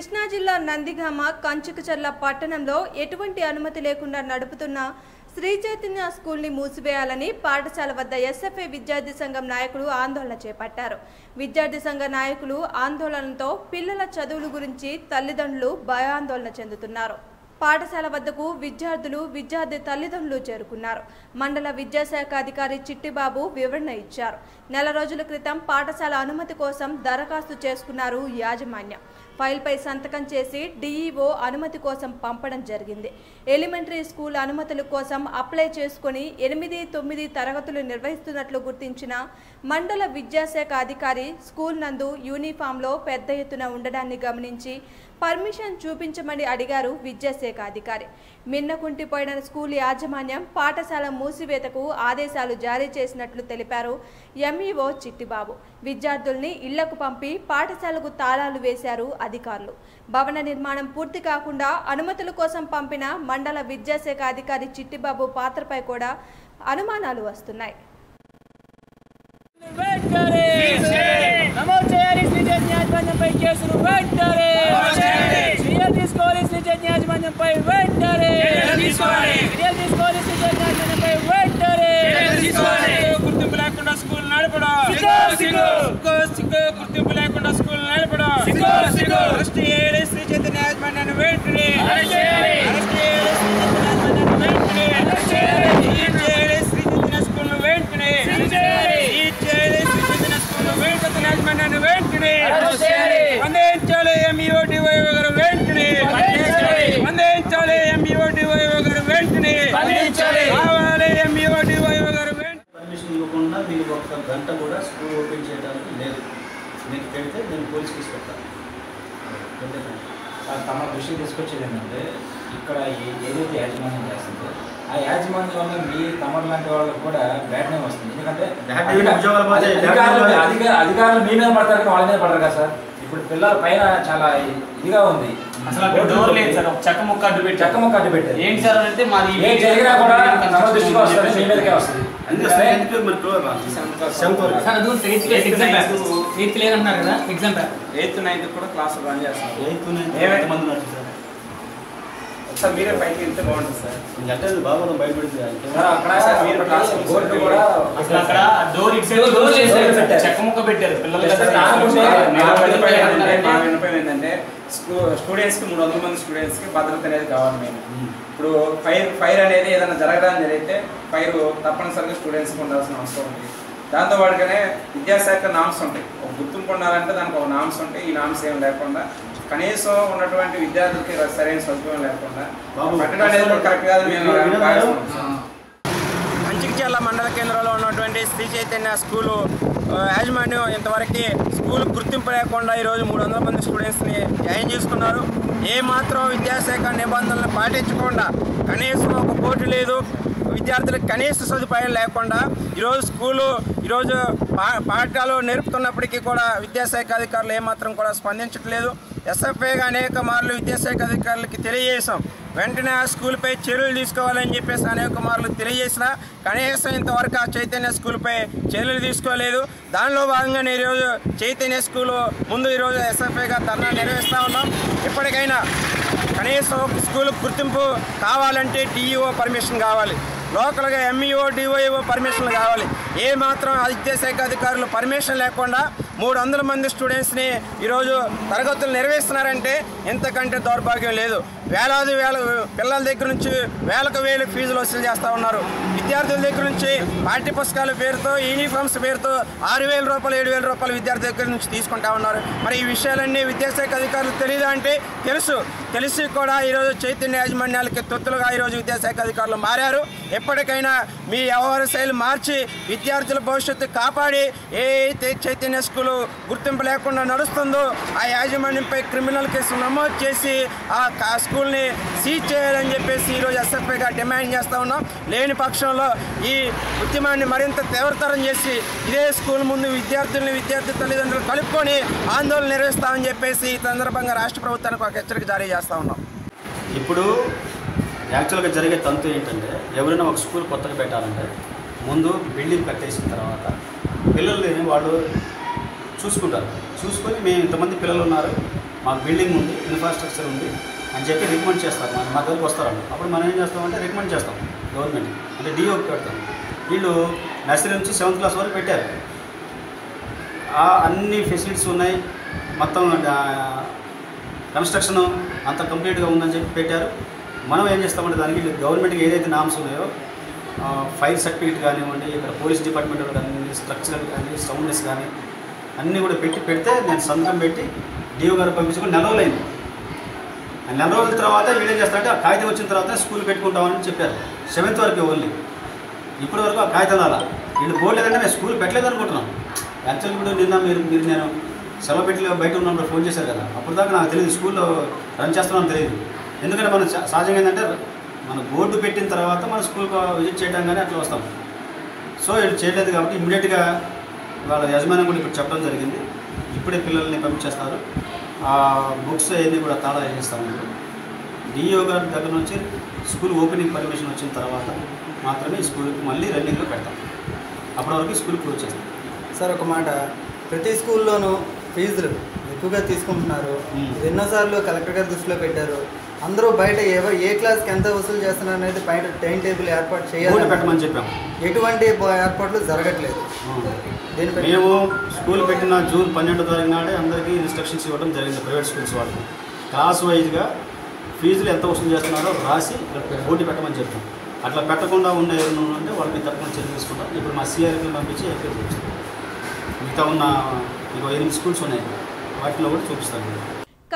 కృష్ణా జిల్లా నందిగామ కంచుకచర్ల పట్టణంలో ఎటువంటి అనుమతి లేకుండా నడుపుతున్న శ్రీ చైతన్య స్కూల్ని మూసివేయాలని పాఠశాల వద్ద ఎస్ఎఫ్ఐ విద్యార్థి సంఘం నాయకులు ఆందోళన చేపట్టారు విద్యార్థి సంఘ నాయకులు ఆందోళనతో పిల్లల చదువుల గురించి తల్లిదండ్రులు భయాందోళన చెందుతున్నారు పాఠశాల వద్దకు విద్యార్థులు విద్యార్థి తల్లిదండ్రులు చేరుకున్నారు మండల విద్యాశాఖ అధికారి చిట్టిబాబు వివరణ ఇచ్చారు నెల రోజుల క్రితం పాఠశాల అనుమతి కోసం దరఖాస్తు చేసుకున్నారు యాజమాన్యం ఫైల్పై సంతకం చేసి డీఈఓ అనుమతి కోసం పంపడం జరిగింది ఎలిమెంటరీ స్కూల్ అనుమతుల కోసం అప్లై చేసుకుని ఎనిమిది తొమ్మిది తరగతులు నిర్వహిస్తున్నట్లు గుర్తించిన మండల విద్యాశాఖ అధికారి స్కూల్ నందు యూనిఫామ్లో పెద్ద ఎత్తున ఉండడాన్ని గమనించి పర్మిషన్ చూపించమని అడిగారు విద్యాశాఖ అధికారి మిన్నకుంటిపోయిన స్కూల్ యాజమాన్యం పాఠశాల మూసివేతకు ఆదేశాలు జారీ చేసినట్లు తెలిపారు ఎంఈఓ చిట్టిబాబు విద్యార్థుల్ని ఇళ్లకు పంపి పాఠశాలకు తాళాలు వేశారు అధికారులు భవన నిర్మాణం పూర్తి కాకుండా అనుమతుల కోసం పంపిన మండల విద్యాశాఖ అధికారి చిట్టిబాబు పాత్రపై కూడా అనుమానాలు వస్తున్నాయి వెంటనే నమోదు చేయాలి శ్రీ చైతన్య యాజమాన్యంపై కేసును వెంటనే చర్యలు తీసుకోవాలి శ్రీ చైతన్య యాజమాన్యంపై వెంటనే చర్యలు తీసుకోవాలి శ్రీ చైతన్య యాజమాన్యంపై వెంటనే గుర్తింపు లేకుండా స్కూల్ నడపడం సిగ్గు, సిగ్గు. సిగ్గు, సిగ్గు, గుర్తింపు లేకుండా స్కూల్ నడపడం సిగ్గు, సిగ్గు. అరెస్ట్ చేయాలి శ్రీ చైతన్య యాజమాన్యాన్ని వెంటనే అరెస్ట్ చేయాలి. అరెస్ట్ చేయాలి శ్రీ చైతన్య యాజమాన్యాన్ని వెంటనే అరెస్ట్ చేయాలి. సీజ్ చేయాలి శ్రీ చైతన్య స్కూల్ వెంటనే సీజ్ చేయాలి. సీజ్ చేయాలి శ్రీ చైతన్య స్కూల్ వెంటనే యాజమాన్యాన్ని వెంటనే అరెస్ట్ చేయాలి. అందించాలి ఎంఈఓ డివైఓ గారు వెంటనే అందించాలి. అందించాలి ఎంఈఓ డివైఓ గారు వెంటనే అందించాలి. కావాలి ఎంఈఓ డివైఓ గారు వెంటనే పర్మిషన్ ఇవ్వకుండా మీరు ఒక్క గంట కూడా స్కూల్ ఓపెన్ చేయడానికి లేదు మీకు పెడితే నేను పోలీస్ కేసు పెడతాను పెడతాను. సార్ తమ దృష్టికి తీసుకొచ్చేది ఏంటంటే ఇక్కడ ఏ- ఏదైతే యాజమాన్యం చేస్తుందో ఆ యాజమాన్యంలో మీ తమరు లాంటి వాళ్ళకి కూడా బ్యాడ్ నేమ్ వస్తుంది ఎందుకంటే Bad name ఉద్యోగాలు పోతే bad name అధికారులు పోతే. అధిక- అధికారులు మీ మీద పడతారు కానీ వాళ్ళ మీద పడరు కదా సార్ ఇప్పుడు పిల్లల పైన చాలా ఇదిగా ఉంది అసలు అక్కడ డోర్ లేదు సార్ ఒక చెక్క ముక్క అడ్డు పెట్టి చెక్క ముక్క అడ్డు పెట్టారు ఏంటి సార్ అంటే మాది ఏం జరిగినా కూడా తమ దృష్టికి వస్తుంది మీ మీదకే వస్తుంది అందుకే అందుకనే ఎందుకు మరి క్లోజ్ రా. శంకర్. సార్ అది eighth class exam paper eighth clear అంటున్నారు కదా ఎగ్జామ్ పేపర్ ఎయిత్ నైన్త్ కూడా క్లాస్ రన్ చేస్తాం ఎయిత్ నుంచి ఏమే? ఎంతమంది ఉన్నారు సార్? ఒకసారి మీరే పైకి వెళ్తే బాగుంటుంది సార్ ఇంక అట్టే బాగా బయటపడింది సార్ అక్కడ మీరు క్లాస్ బోర్డు కూడా అసలు అక్కడ డోర్ ఇటు సైడ్ డోర్ చేశారు చెక్క ముక్క పెట్టారు పిల్లలు కదా సార్, కాకపోతే నా నా విన్నపం ఏంటంటే ఏంటంటే- నా విన్నపం ఏంటంటే స్కూ- స్టూడెంట్స్ కి మూడు వందల మంది స్టూడెంట్స్ కి భద్రత అనేది కావాలి మేము ఇప్పుడు ఫైర్ ఫైర్ అనేది ఏదైనా జరగడానికి జరిగితే ఫైర్ తప్పనిసరిగా స్టూడెంట్స్ కి ఉండాల్సిన అవసరం ఉంది దాంతో వాడికనే విద్యాశాఖ నామ్స్ ఉంటాయి ఒక గుర్తింపు ఉండాలంటే దానికి ఒక నామ్స్ ఉంటాయి ఈ నామ్స్ ఏం లేకుండా కనీసం ఉన్నటువంటి విద్యార్థులకి సరైన సదుపాయం లేకుండా బాబు, పెట్టడం అనేది కూడా కరెక్ట్ కాదని మేము వినోద్ భావిస్తున్నాం. కంచికిచర్ల మండల కేంద్రంలో ఉన్నటువంటి శ్రీ చైతన్య స్కూలు ఆ, యాజమాన్యం ఇంతవరకు స్కూల్ గుర్తింపు లేకుండా ఈరోజు మూడు వందల మంది స్టూడెంట్స్ని జాయిన్ చేసుకున్నారు ఏ మాత్రం విద్యాశాఖ నిబంధనలు పాటించకుండా కనీసం ఒక పోటీ లేదు విద్యార్థులకు కనీస సదుపాయం లేకుండా ఈరోజు స్కూలు ఈరోజు పా పాఠాలు నేర్పుతున్నప్పటికీ కూడా విద్యాశాఖ అధికారులు ఏమాత్రం కూడా స్పందించట్లేదు ఎస్ఎఫ్ఐగా అనేక మార్లు విద్యాశాఖ అధికారులకి తెలియజేశాం వెంటనే ఆ స్కూల్పై చర్యలు తీసుకోవాలని చెప్పేసి అనేక మార్లు తెలియజేసిన కనీసం ఇంతవరకు ఆ చైతన్య స్కూల్పై చర్యలు తీసుకోలేదు దానిలో భాగంగా ఈరోజు చైతన్య స్కూల్ ముందు ఈరోజు ఎస్ఎఫ్ఐగా ధర్నా నిర్వహిస్తూ ఉన్నాం ఇప్పటికైనా కనీసం ఒక స్కూల్ గుర్తింపు కావాలంటే డిఈఓ పర్మిషన్ కావాలి లోకల్గా ఎంఈఓ డిఓఓ పర్మిషన్లు కావాలి ఏ మాత్రం విద్యాశాఖ అధికారులు పర్మిషన్ లేకుండా మూడు వందల మంది స్టూడెంట్స్ని ఈరోజు తరగతులు నిర్వహిస్తున్నారంటే ఇంతకంటే దౌర్భాగ్యం లేదు వేలాది వేల పిల్లల దగ్గర నుంచి వేలకు వేలు ఫీజులు వసూలు చేస్తూ ఉన్నారు విద్యార్థుల దగ్గర నుంచి పాఠ్య పుస్తకాల పేరుతో యూనిఫామ్స్ పేరుతో ఆరు వేల రూపాయలు ఏడు వేల రూపాయలు విద్యార్థి దగ్గర నుంచి తీసుకుంటా ఉన్నారు మరి ఈ విషయాలన్నీ విద్యాశాఖ అధికారులు తెలియదా అంటే తెలుసు తెలిసి కూడా ఈరోజు చైతన్య యాజమాన్యాలకి తొత్తులుగా ఈరోజు విద్యాశాఖ అధికారులు మారారు ఎప్పటికైనా మీ వ్యవహార శైలి మార్చి విద్యార్థుల భవిష్యత్తు కాపాడి ఏ అయితే చైతన్య స్కూలు గుర్తింపు లేకుండా నడుస్తుందో ఆ యాజమాన్యంపై క్రిమినల్ కేసు నమోదు చేసి ఆ కా- స్కూల్ని సీజ్ చేయాలని చెప్పేసి ఈరోజు ఎస్ఎఫ్ఐగా డిమాండ్ చేస్తూ ఉన్నాం లేని పక్షంలో ఈ ఉద్యమాన్ని మరింత తీవ్రతరం చేసి ఇదే స్కూల్ ముందు విద్యార్థుల్ని విద్యార్థి తల్లిదండ్రులు కలుపుకొని ఆందోళన నిర్వహిస్తామని చెప్పేసి ఈ సందర్భంగా రాష్ట్ర ప్రభుత్వానికి ఒక హెచ్చరిక జారీ చేస్తూ ఉన్నాం ఇప్పుడు యాక్చువల్గా జరిగే తంతు ఏంటంటే ఎవరైనా ఒక స్కూల్ కొత్తగా పెట్టాలంటే ముందు బిల్డింగ్ కట్టేసిన తర్వాత పిల్లల్ని వాళ్ళు చూసుకుంటారు చూసుకొని మేము ఇంతమంది పిల్లలు ఉన్నారు మాకు బిల్డింగ్ ఉంది ఇన్ఫ్రాస్ట్రక్చర్ ఉంది అని చెప్పి రికమెండ్ చేస్తారు మన మా దగ్గరికి వస్తారండి అప్పుడు మనం ఏం చేస్తామంటే రికమెండ్ చేస్తాం గవర్నమెంట్ అంటే డిఓకి పెడతాం వీళ్ళు నర్సరీ నుంచి సెవెంత్ క్లాస్ వరకు పెట్టారు ఆ అన్ని ఫెసిలిటీస్ ఉన్నాయి మొత్తం కన్స్ట్రక్షన్ అంత కంప్లీట్గా ఉందని చెప్పి పెట్టారు మనం ఏం చేస్తామంటే దానికి గవర్నమెంట్కి ఏదైతే నామ్స్ ఉన్నాయో ఫైర్ సర్టిఫికేట్ కానివ్వండి ఇక్కడ పోలీస్ డిపార్ట్మెంట్ కానివ్వండి స్ట్రక్చర్ కానీ సౌండ్నెస్ కానీ అన్నీ కూడా పెట్టి పెడితే నేను సంతకం పెట్టి డిఓ గారు పంపించుకుని నెల రోజులైంది ఆ నెల రోజుల తర్వాత వీళ్ళు ఏం చేస్తారంటే ఆ కాగితం వచ్చిన తర్వాత స్కూల్ పెట్టుకుంటామని చెప్పారు సెవెంత్ వరకు ఓన్లీ ఇప్పటి వరకు ఆ కాగితం రాలా వీళ్ళు పోలేదంటే నేను స్కూల్ పెట్టలేదు అనుకుంటున్నాం యాక్చువల్ ఇప్పుడు నిన్న మీరు మీరు నేను సెలవు పెట్టి బయట ఉన్నప్పుడు ఫోన్ చేశారు కదా అప్పుడు దాకా నాకు తెలియదు స్కూల్లో రన్ చేస్తున్నాం తెలియదు ఎందుకంటే మనం సహ- సహజంగా ఏంటంటే మన బోర్డు పెట్టిన తర్వాత మన స్కూల్కి విజిట్ చేయడం కానీ అట్లా వస్తాం సో వీళ్ళు చేయలేదు కాబట్టి ఇమ్మీడియట్గా వాళ్ళ యజమాని కూడా ఇప్పుడు చెప్పడం జరిగింది ఇప్పుడే పిల్లల్ని పంపించేస్తారు ఆ బుక్స్ అవన్నీ కూడా తాళా వేసేస్తాము డిఓ గారి దగ్గర నుంచి స్కూల్ ఓపెనింగ్ పర్మిషన్ వచ్చిన తర్వాత మాత్రమే ఈ స్కూల్కి మళ్ళీ రన్నింగ్లో పెడతాం అప్పటి వరకు స్కూల్ క్లోజ్ చేస్తాం సార్ ఒక మాట ప్రతి స్కూల్లోనూ ఫీజులు ఎక్కువగా తీసుకుంటున్నారు మ్మ్. ఇది ఎన్నోసార్లు కలెక్టర్ గారి దృష్టిలో పెట్టారు అందరూ బయట ఎవరు ఏ క్లాస్కి ఎంత వసూలు చేస్తున్నారు అనేది బయట టైం టేబుల్ ఏర్పాటు బోర్డు చేయాలి పెట్టమని చెప్పాం ఎటువంటి బ- ఏర్పాట్లు జరగట్లేదు దీనిపై మేము స్కూల్ పెట్టిన జూన్ పన్నెండో తారీఖు నాడే అందరికీ ఇన్స్ట్రక్షన్స్ ఇవ్వడం జరిగింది ప్రైవేట్ స్కూల్స్ వాళ్ళకి క్లాస్ వైజ్గా ఫీజులు ఎంత వసూలు చేస్తున్నారో రాసి బోర్డు పెట్టమని చెప్పాం అట్లా పెట్టకుండా ఉన్న ఎవరైనా ఉంటే వాళ్ళని తప్పకుండా చర్య తీసుకుంటాం ఇప్పుడు మా సిఆర్కి పంపించి ఎంక్వైరీ చేస్తాం మిగతా ఉన్న ఇంకో ఎనిమిది స్కూల్స్ ఉన్నాయి వాటిలో కూడా చూపిస్తాను